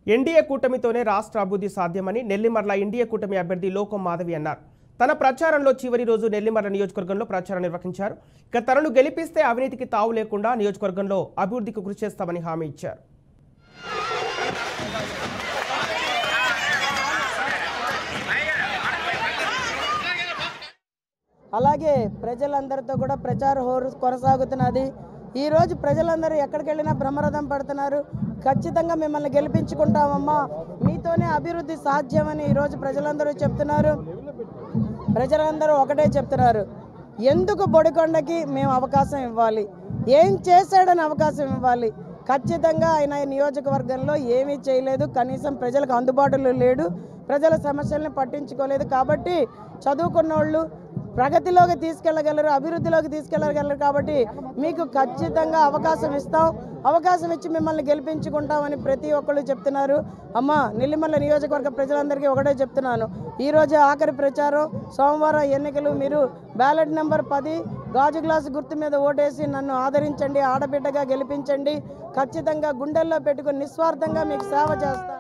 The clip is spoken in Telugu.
ఎన్డీఏ కూటమితోనే రాష్ట్ర అభివృద్ధి సాధ్యమని నెల్లిమర్ల ఎన్డీఏ కూటమి అభ్యర్థి లోకం మాధవి అన్నారు తన ప్రచారంలో చివరి రోజు నెల్లిమర్ల నియోజకవర్గంలో ప్రచారం నిర్వహించారు ఇక తనను గెలిపిస్తే అవినీతికి తావు లేకుండా నియోజకవర్గంలో అభివృద్ధికి కృషి చేస్తామని హామీ ఇచ్చారు అలాగే ప్రజలందరితో కూడా ప్రచార హోరు కొనసాగుతున్నది ఈరోజు ప్రజలందరూ ఎక్కడికి వెళ్ళినా బ్రహ్మరథం పడుతున్నారు ఖచ్చితంగా మిమ్మల్ని గెలిపించుకుంటామమ్మా మీతోనే అభివృద్ధి సాధ్యమని ఈరోజు ప్రజలందరూ చెప్తున్నారు ప్రజలందరూ ఒకటే చెప్తున్నారు ఎందుకు బొడికొండకి మేము అవకాశం ఇవ్వాలి ఏం చేశాడని అవకాశం ఇవ్వాలి ఖచ్చితంగా ఆయన ఈ నియోజకవర్గంలో ఏమీ చేయలేదు కనీసం ప్రజలకు అందుబాటులో లేడు ప్రజల సమస్యల్ని పట్టించుకోలేదు కాబట్టి చదువుకున్న వాళ్ళు ప్రగతిలోకి తీసుకెళ్ళగలరు అభివృద్ధిలోకి తీసుకెళ్ళగలరు కాబట్టి మీకు ఖచ్చితంగా అవకాశం ఇస్తాం అవకాశం ఇచ్చి మిమ్మల్ని గెలిపించుకుంటామని ప్రతి ఒక్కళ్ళు చెప్తున్నారు అమ్మ నెల్లిమల్ల నియోజకవర్గ ప్రజలందరికీ ఒకటే చెప్తున్నాను ఈ రోజు ఆఖరి ప్రచారం సోమవారం ఎన్నికలు మీరు బ్యాలెట్ నెంబర్ పది గాజు గ్లాసు గుర్తు మీద ఓటేసి నన్ను ఆదరించండి ఆడబిడ్డగా గెలిపించండి ఖచ్చితంగా గుండెల్లో పెట్టుకుని నిస్వార్థంగా మీకు సేవ చేస్తాను